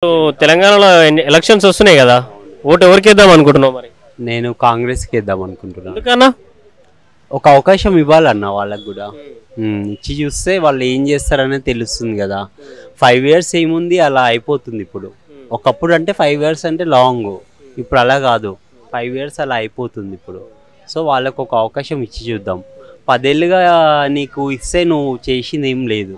So తెలంగాణలో ఎన్ని- elections వస్తున్నాయి కదా ఓటు ఎవరికి వేద్దాం అనుకుంటున్నావు మరి నేను కాంగ్రెస్కి వేద్దాం అనుకుంటున్నాను ఎందుకన్నా ఒక అవకాశం ఇవ్వాలన్న వాళ్ళకి కూడా ఉమ్, ఇచ్చి చూస్తే వాళ్ళు ఏం చేస్తారనేది తెలుస్తుంది కదా ఫైవ్ ఇయర్స్ ఏముంది అలా అయిపోతుంది ఇప్పుడు ఒకప్పుడు అంటే ఫైవ్ ఇయర్స్ అంటే లాంగ్ ఇప్పుడు అలా కాదు ఫైవ్ ఇయర్స్ అలా అయిపోతుంది ఇప్పుడు సో వాళ్ళకు ఒక అవకాశం ఇచ్చి చూద్దాం పదేళ్ళుగా నీకు ఇస్తే నువ్వు చేసింది ఏం లేదు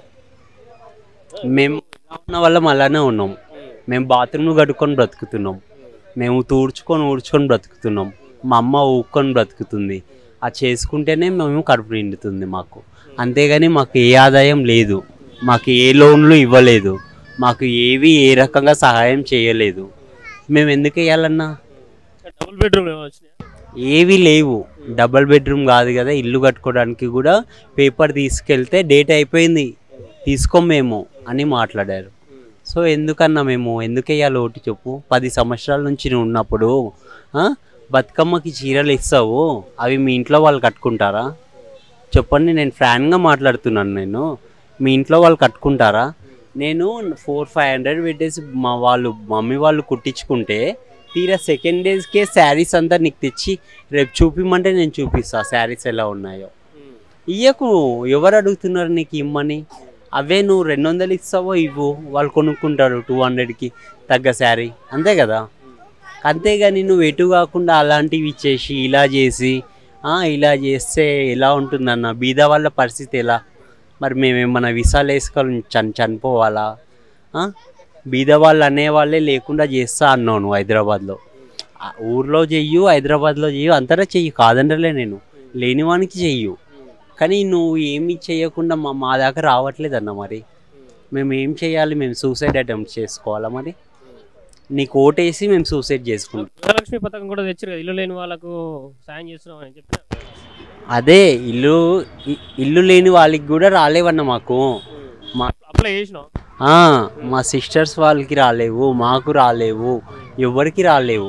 మేము ఎలా ఉన్న వాళ్ళం అలానే ఉన్నాం మేము బాత్రూమ్లు కట్టుకొని బ్రతుకుతున్నాం మేము తూడ్చుకొని ఊడ్చుకొని బ్రతుకుతున్నాం మా అమ్మ ఊక్కొని బ్రతుకుతుంది అది చేసుకుంటేనే మేము కడుపు నిండుతుంది మాకు అంతేగాని మాకు ఏ ఆదాయం లేదు మాకు ఏ లోన్లు ఇవ్వలేదు మాకు ఏవి ఏ రకంగా సహాయం చేయలేదు మేము ఎందుకు వేయాలన్నా డబుల్ బెడ్రూమ్ వచ్చినాయి ఏవి లేవు డబల్ బెడ్రూమ్ కాదు కదా ఇల్లు కట్టుకోవడానికి కూడా పేపర్ తీసుకెళ్తే డేట్ అయిపోయింది తీసుకోం మేము అని మాట్లాడారు సో ఎందుకన్నా మేము ఎందుకు వేయాలి ఓటు చెప్పు పది సంవత్సరాల నుంచి నువ్వు ఉన్నప్పుడు ఆ, బతుకమ్మకి చీరలు ఇస్తావు అవి మీ ఇంట్లో వాళ్ళు కట్టుకుంటారా చెప్పండి నేను ఫ్రాన్గా మాట్లాడుతున్నాను నేను మీ ఇంట్లో వాళ్ళు కట్టుకుంటారా నేను ఫోర్ ఫైవ్ హండ్రెడ్ పెట్టేసి మా వాళ్ళు మమ్మీ వాళ్ళు కుట్టించుకుంటే తీరా సెకండ్ డేస్కే శారీస్ అంతా నీకు తెచ్చి రేపు చూపిమంటే నేను చూపిస్తా శారీస్ ఎలా ఉన్నాయో ఇయ్యకు ఎవరు అడుగుతున్నారు నీకు ఇమ్మని అవే నువ్వు రెండు వందలు ఇస్తావో ఇవ్వు వాళ్ళు కొనుక్కుంటారు టూ హండ్రెడ్కి తగ్గ శారీ అంతే కదా అంతేగాని నువ్వు ఎటు కాకుండా అలాంటివి ఇచ్చేసి ఇలా చేసి ఆ, ఇలా చేస్తే ఎలా ఉంటుందన్న బీద వాళ్ళ పరిస్థితి ఎలా మరి మేమేమన్నా విసాలు వేసుకొని చని చనిపోవాలా ఆ? బీద వాళ్ళు అనేవాళ్ళే లేకుండా చేస్తా అన్నావు నువ్వు హైదరాబాద్లో ఆ ఊర్లో చెయ్యు హైదరాబాద్లో చెయ్యు అంతటా చెయ్యి కాదంటలే నేను లేనివానికి చెయ్యు కానీ నువ్వు ఏమి చేయకుండా మా మా దాకా రావట్లేదన్న మరి మేము ఏం చేయాలి మేము సూసైడ్ అటెంప్ట్ చేసుకోవాలా మరి నీకు ఓటేసి మేము సూసైడ్ చేసుకుంటాం గృహలక్ష్మి పథకం కూడా తెచ్చారు కదా ఇల్లు లేని వాళ్ళకు సాయం చేస్తున్నాం అని చెప్పిన అదే ఇల్లు ఇ- ఇల్లు లేని వాళ్ళకి కూడా రాలేవన్న మాకు మా అప్లై చేసినాం ఆ, మా సిస్టర్స్ వాళ్ళకి రాలేవు మాకు రాలేవు ఎవరికి రాలేవు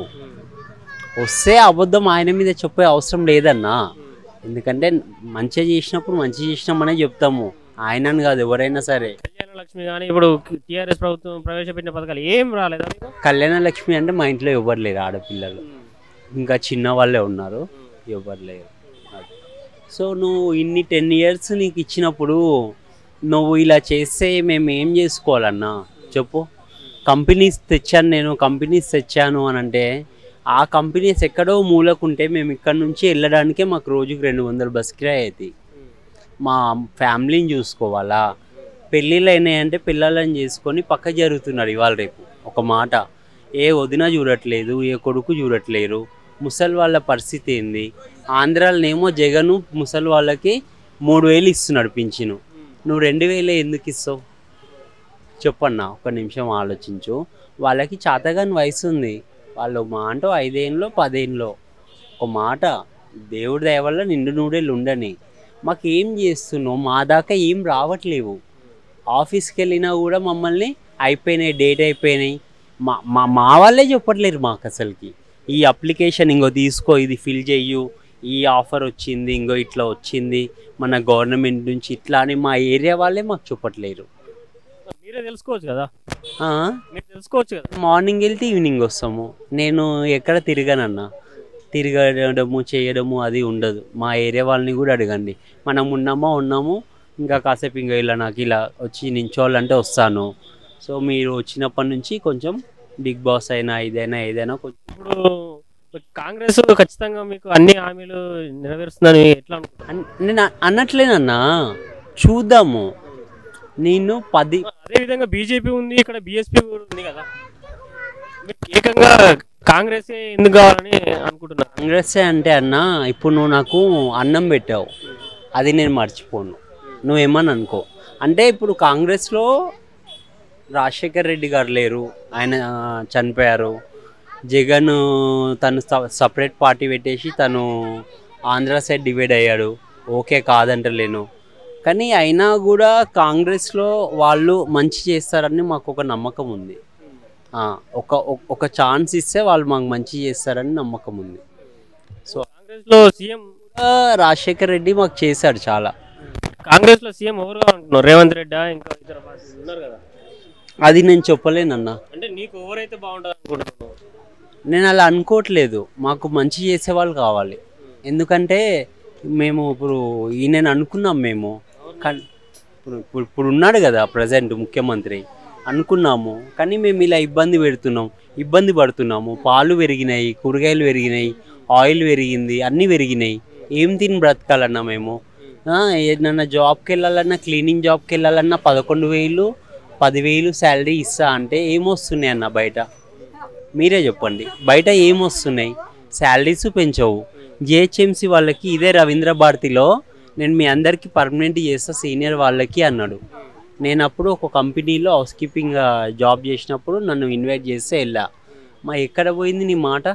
వస్తే అబద్ధం ఆయన మీద చెప్పే అవసరం లేదన్నా ఎందుకంటే మంచిగా చేసినప్పుడు మంచిగా చేసినామనే చెప్తాము ఆయనని కాదు ఎవరైనా సరే కళ్యాణ లక్ష్మి కానీ ఇప్పుడు టీఆర్ఎస్ ప్రభుత్వం ప్రవేశపెట్టిన పథకాలు ఏం రాలేదా మీకు కళ్యాణ లక్ష్మి అంటే మా ఇంట్లో ఎవరు లేరు ఆడపిల్లలు ఇంకా చిన్న వాళ్ళే ఉన్నారు ఎవరు లేరు అది. సో నువ్వు ఇన్ని టెన్ ఇయర్స్ నీకు ఇచ్చినప్పుడు నువ్వు ఇలా చేస్తే మేము ఏం చేసుకోవాలన్నా చెప్పు కంపెనీస్ తెచ్చాను నేను కంపెనీస్ తెచ్చాను అని అంటే ఆ కంపెనీస్ ఎక్కడో మూలకుంటే మేము ఇక్కడ నుంచి వెళ్ళడానికే మాకు రోజుకి రెండు వందలు బస్ కిరాయి అవుతాయి మా ఫ్యామిలీని చూసుకోవాలా పెళ్ళిళ్ళు అయినాయంటే పిల్లలని చేసుకొని పక్క జరుగుతున్నారు ఇవాళ రేపు ఒక మాట ఏ వదిన చూడట్లేదు ఏ కొడుకు చూడట్లేరు ముసలి వాళ్ళ పరిస్థితి ఏంది ఆంధ్రాలనేమో జగను ముసలి వాళ్ళకి మూడు వేలు ఇస్తున్నాడు పింఛను నువ్వు రెండు వేలే ఎందుకు ఇస్తావు చెప్పన్నా ఒక నిమిషం ఆలోచించు వాళ్ళకి చాతగాని వయసు ఉంది వాళ్ళు మా అంటూ ఐదేళ్ళలో పదేళ్ళలో ఒక మాట దేవుడి దయ వల్ల నిండు నూడేళ్ళు ఉండని మాకు ఏం చేస్తున్నావు మా దాకా ఏం రావట్లేవు ఆఫీస్కి వెళ్ళినా కూడా మమ్మల్ని అయిపోయినాయి డేట్ అయిపోయినాయి మా మా మా వాళ్ళే చెప్పట్లేరు మాకు అసలుకి ఈ అప్లికేషన్ ఇంకో తీసుకో ఇది ఫిల్ చెయ్యు ఈ ఆఫర్ వచ్చింది ఇంకో ఇట్లా వచ్చింది మన గవర్నమెంట్ నుంచి ఇట్లా అని మా ఏరియా వాళ్ళే మాకు చెప్పట్లేరు మీరే తెలుసుకోవచ్చు కదా ఆ? మీరు తెలుసుకోవచ్చు కదా మార్నింగ్ వెళ్తే ఈవినింగ్ వస్తాము నేను ఎక్కడ తిరగనన్నా తిరగడము చేయడము అది ఉండదు మా ఏరియా వాళ్ళని కూడా అడగండి మనం ఉన్నామా ఉన్నాము ఇంకా కాసేపు ఇంకా ఇలా నాకు ఇలా వచ్చి నించోవాలంటే వస్తాను సో మీరు వచ్చినప్పటి నుంచి కొంచెం బిగ్ బాస్ అయినా ఇదైనా ఏదైనా కొంచెం ఇప్పుడు కాంగ్రెస్ ఖచ్చితంగా మీకు అన్ని హామీలు నెరవేరుస్తుందని ఎట్లా అనుకుంటున్నారు అన్- నేను అ- అన్నట్లేనన్నా చూద్దాము నేను పది అదే విధంగా బీజేపీ ఉంది ఇక్కడ బీఎస్పీ కూడా ఉంది కదా మీరు ఏకంగా కాంగ్రెస్ ఎందుకు కావాలని అనుకుంటున్నారు కాంగ్రెస్ అంటే అన్న ఇప్పుడు నువ్వు నాకు అన్నం పెట్టావు అది నేను మర్చిపోను నువ్వేమని అనుకో అంటే ఇప్పుడు కాంగ్రెస్లో రాజశేఖర్ రెడ్డి గారు లేరు ఆయన ఆ, చనిపోయారు జగన్ తను సపరేట్ పార్టీ పెట్టేసి తను ఆంధ్ర సైడ్ డివైడ్ అయ్యాడు ఓకే కాదంటలేను కానీ అయినా కూడా కాంగ్రెస్లో వాళ్ళు మంచి చేస్తారని మాకు ఒక నమ్మకం ఉంది ఆ, ఒక ఒక- ఒక ఛాన్స్ ఇస్తే వాళ్ళు మాకు మంచి చేస్తారని నమ్మకం ఉంది సో కాంగ్రెస్ లో సీఎం రాజశేఖర్ రెడ్డి మాకు చేశాడు చాలా కాంగ్రెస్ లో సీఎం ఎవరు కావాలనుకుంటున్నారు రేవంత్ రెడ్డి ఇంకా ఇతర పార్టీలు ఉన్నారు కదా అది నేను చెప్పలేనన్నా అంటే నీకు ఎవరైతే బాగుంటుంది అనుకుంటున్నావు నేను అలా అనుకోవట్లేదు మాకు మంచి చేసేవాళ్ళు కావాలి ఎందుకంటే మేము ఇప్పుడు ఈయన అనుకున్నాం మేము కానీ ఇప్పుడు ఇప్పుడు ఇప్పుడు ఉన్నాడు కదా ప్రజెంట్ ముఖ్యమంత్రి అనుకున్నాము కానీ మేము ఇలా ఇబ్బంది పెడుతున్నాం ఇబ్బంది పడుతున్నాము పాలు పెరిగినాయి కూరగాయలు పెరిగినాయి ఆయిల్ పెరిగింది అన్నీ పెరిగినాయి ఏం తిని బ్రతకాలన్నా మేము ఆ, ఏదన్నా జాబ్కి వెళ్ళాలన్నా క్లీనింగ్ జాబ్కి వెళ్ళాలన్నా పదకొండు వేలు పదివేలు శాలరీ ఇస్తా అంటే ఏమొస్తున్నాయి అన్న బయట మీరే చెప్పండి బయట ఏం వస్తున్నాయి శాలరీస్ పెంచవు జిహెచ్ఎంసీ వాళ్ళకి ఇదే రవీంద్ర భారతిలో నేను మీ అందరికీ పర్మనెంట్ చేస్తా సీనియర్ వాళ్ళకి అన్నాడు నేను అప్పుడు ఒక కంపెనీలో హౌస్ కీపింగ్ జాబ్ చేసినప్పుడు నన్ను ఇన్వైట్ చేస్తే వెళ్ళా మా ఎక్కడ పోయింది నీ మాట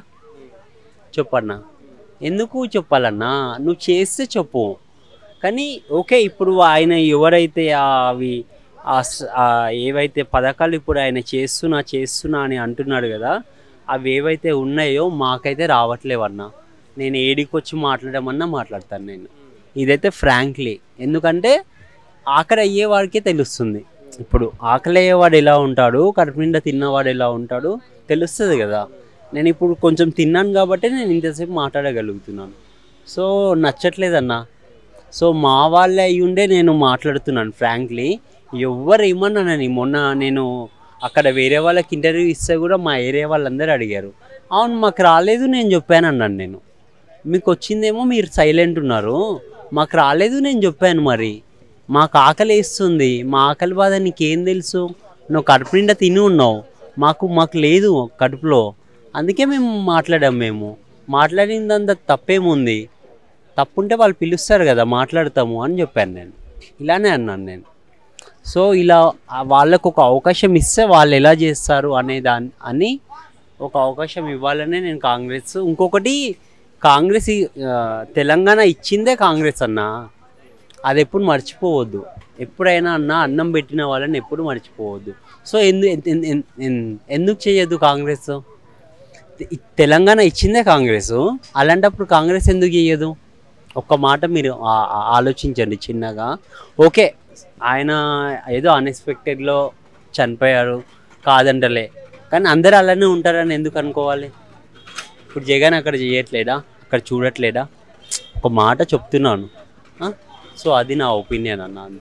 చెప్పన్నా ఎందుకు చెప్పాలన్నా నువ్వు చేస్తే చెప్పు కానీ ఓకే ఇప్పుడు ఆయన ఎవరైతే ఆ అవి ఆ స- ఆ ఏవైతే పథకాలు ఇప్పుడు ఆయన చేస్తున్నా చేస్తున్నా అని అంటున్నాడు కదా అవి ఏవైతే ఉన్నాయో మాకైతే రావట్లేవన్నా నేను ఏడికి వచ్చి మాట్లాడమన్నా మాట్లాడతాను నేను ఇదైతే ఫ్రాంక్లీ ఎందుకంటే ఆకలి అయ్యేవాడికే తెలుస్తుంది ఇప్పుడు ఆకలి అయ్యేవాడు ఎలా ఉంటాడు కడుపు నిండా తిన్నవాడు ఎలా ఉంటాడు తెలుస్తుంది కదా నేను ఇప్పుడు కొంచెం తిన్నాను కాబట్టి నేను ఇంతసేపు మాట్లాడగలుగుతున్నాను సో నచ్చట్లేదన్నా సో మా వాళ్ళే అయి ఉండే నేను మాట్లాడుతున్నాను ఫ్రాంక్లీ ఎవ్వరు ఏమన్నానని మొన్న నేను అక్కడ వేరే వాళ్ళకి ఇంటర్వ్యూ ఇస్తే కూడా మా ఏరియా వాళ్ళందరూ అడిగారు అవును మాకు రాలేదు నేను చెప్పాను అన్నాను నేను మీకు వచ్చిందేమో మీరు సైలెంట్ ఉన్నారు మాకు రాలేదు నేను చెప్పాను మరి మాకు ఆకలి వేస్తుంది మా ఆకలి బాధ నీకేం తెలుసు నువ్వు కడుపు నిండా తిని ఉన్నావు మాకు మాకు లేదు కడుపులో అందుకే మేము మాట్లాడాం మేము మాట్లాడిందంత తప్పేముంది తప్పుంటే వాళ్ళు పిలుస్తారు కదా మాట్లాడతాము అని చెప్పాను నేను ఇలానే అన్నాను నేను సో ఇలా ఆ వాళ్ళకు ఒక అవకాశం ఇస్తే వాళ్ళు ఎలా చేస్తారు అనే దాని అని ఒక అవకాశం ఇవ్వాలనే నేను కాంగ్రెస్ ఇంకొకటి కాంగ్రెస్ ఈ, ఆ, తెలంగాణ ఇచ్చిందే కాంగ్రెస్ అన్న అది ఎప్పుడు మర్చిపోవద్దు ఎప్పుడైనా అన్న అన్నం పెట్టిన వాళ్ళని ఎప్పుడు మర్చిపోవద్దు సో ఎందు ఎన్- ఎన్- ఎన్- ఎన్- ఎందుకు చేయొద్దు కాంగ్రెస్ తె- తెలంగాణ ఇచ్చిందే కాంగ్రెస్ అలాంటప్పుడు కాంగ్రెస్ ఎందుకు చేయదు ఒక్క మాట మీరు ఆ- ఆ- ఆలోచించండి చిన్నగా ఓకే ఆయన ఏదో అన్ఎక్స్పెక్టెడ్లో చనిపోయారు కాదంటలే కానీ అందరు అలానే ఉంటారని ఎందుకు అనుకోవాలి ఇప్పుడు జగన్ అక్కడ చేయట్లేదా అక్కడ చూడట్లేదా ఒక మాట చెప్తున్నాను ఆ? సో అది నా ఒపీనియన్ అన్న